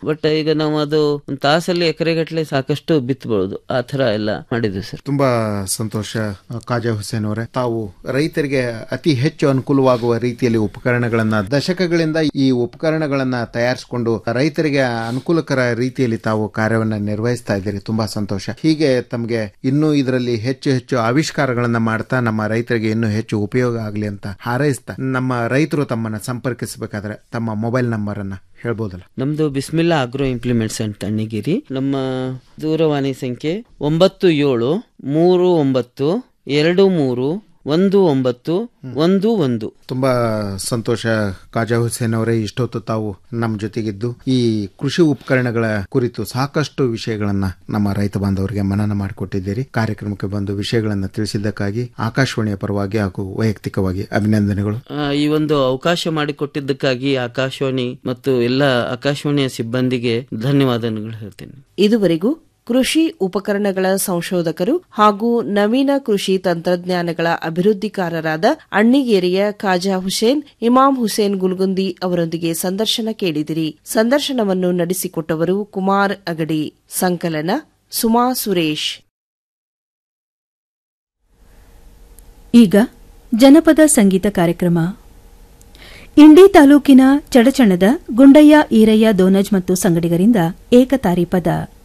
but ಈಗ ನಾವು ಅದು ಒಂದು ತಾಸಲ್ಲಿ ಎಕರೆಗಟ್ಟಲೆ ಸಾಕಷ್ಟು ಬಿತ್ತಬಹುದು ಆ ತರ ಎಲ್ಲ ಮಾಡಿದ್ವಿ ಸರ್ ತುಂಬಾ ಸಂತೋಷ ಕಾಜಾ ಹುಸೇನ್ ಅವರೇ ತಾವು ರೈತರಿಗೆ ಅತಿ ಹೆಚ್ಚು ಅನುಕೂಲವಾಗುವ ರೀತಿಯಲ್ಲಿ ಉಪಕರಣಗಳನ್ನ ದಶಕಗಳಿಂದ ಈ ಉಪಕರಣಗಳನ್ನ ತಯಾರಿಸಿಕೊಂಡು ರೈತರಿಗೆ ಅನುಕೂಲಕರ ರೀತಿಯಲ್ಲಿ ತಾವು ಕಾರ್ಯವನ್ನ ನಿರ್ವಹಿಸ್ತಾ ಇದ್ದೀರಿ ತುಂಬಾ ಸಂತೋಷ ಹೀಗೆ ತಮಗೆ ಇನ್ನೂ ಇದರಲ್ಲಿ ಹೆಚ್ಚು ಹೆಚ್ಚು ಆವಿಷ್ಕಾರಗಳನ್ನ ಮಾಡ್ತಾ ನಮ್ಮ ರೈತರಿಗೆ ಇನ್ನೂ ಹೆಚ್ಚು ಉಪಯೋಗ ಆಗಲಿ ಅಂತ ಹಾರೈಸ್ತಾ ನಮ್ಮ ರೈತರು ತಮ್ಮನ್ನ ಸಂಪರ್ಕಿಸಬೇಕಾದ್ರೆ ತಮ್ಮ ಮೊಬೈಲ್ ನಂಬರ್ ಅನ್ನ ಹೇಳ್ಬೋದಲ್ಲ ನಮ್ದು Bismillah agro implements and Tannigiri ನಮ್ಮ ದೂರವಾಣಿ ಸಂಖ್ಯೆ ಒಂಬತ್ತು ಏಳು ಮೂರು ಒಂಬತ್ತು ಎರಡು ಮೂರು ಒಂದು ಒಂಬತ್ತು ಒಂದು ಒಂದು ತುಂಬಾ ಸಂತೋಷ ಕಾಜಾ ಹುಸೇನ್ ಅವರೇ ಇಷ್ಟೊತ್ತು ತಾವು ನಮ್ಮ ಜೊತೆಗಿದ್ದು ಈ ಕೃಷಿ ಉಪಕರಣಗಳ ಕುರಿತು ಸಾಕಷ್ಟು ವಿಷಯಗಳನ್ನ ನಮ್ಮ ರೈತ ಬಾಂಧವರಿಗೆ ಮನನ ಮಾಡಿಕೊಟ್ಟಿದ್ದೀರಿ ಕಾರ್ಯಕ್ರಮಕ್ಕೆ ಬಂದು ವಿಷಯಗಳನ್ನ ತಿಳಿಸಿದ್ದಕ್ಕಾಗಿ ಆಕಾಶವಾಣಿಯ ಪರವಾಗಿ ಹಾಗೂ ವೈಯಕ್ತಿಕವಾಗಿ ಅಭಿನಂದನೆಗಳು ಆ, ಈ ಒಂದು ಅವಕಾಶ ಮಾಡಿಕೊಟ್ಟಿದ್ದಕ್ಕಾಗಿ ಆಕಾಶವಾಣಿ ಮತ್ತು ಎಲ್ಲ ಆಕಾಶವಾಣಿಯ ಸಿಬ್ಬಂದಿಗೆ ಧನ್ಯವಾದಗಳು ಹೇಳ್ತೇನೆ ಇದುವರೆಗೂ ಕೃಷಿ ಉಪಕರಣಗಳ ಸಂಶೋಧಕರು ಹಾಗೂ ನವೀನ ಕೃಷಿ ತಂತ್ರಜ್ಞಾನಗಳ ಅಭಿವೃದ್ಧಿಕಾರರಾದ ಅಣ್ಣಿಗೇರಿಯ ಖಾಜಾ ಹುಸೇನ್ ಇಮಾಮ್ ಹುಸೇನ್ ಗುಲ್ಗುಂದಿ ಅವರೊಂದಿಗೆ ಸಂದರ್ಶನ ಕೇಳಿದಿರಿ ಸಂದರ್ಶನವನ್ನು ನಡೆಸಿಕೊಟ್ಟವರು ಕುಮಾರ್ ಅಗಡಿ ಸಂಕಲನ ಸುಮಾ ಸುರೇಶ್ ಈಗ ಜನಪದ ಸಂಗೀತ ಕಾರ್ಯಕ್ರಮ ಇಂಡಿ ತಾಲೂಕಿನ ಚಡಚಣದ ಗುಂಡಯ್ಯ ಈರಯ್ಯ ದೋನಜ್ ಮತ್ತು ಸಂಗಡಿಗರಿಂದ ಏಕತಾರಿ ಪದ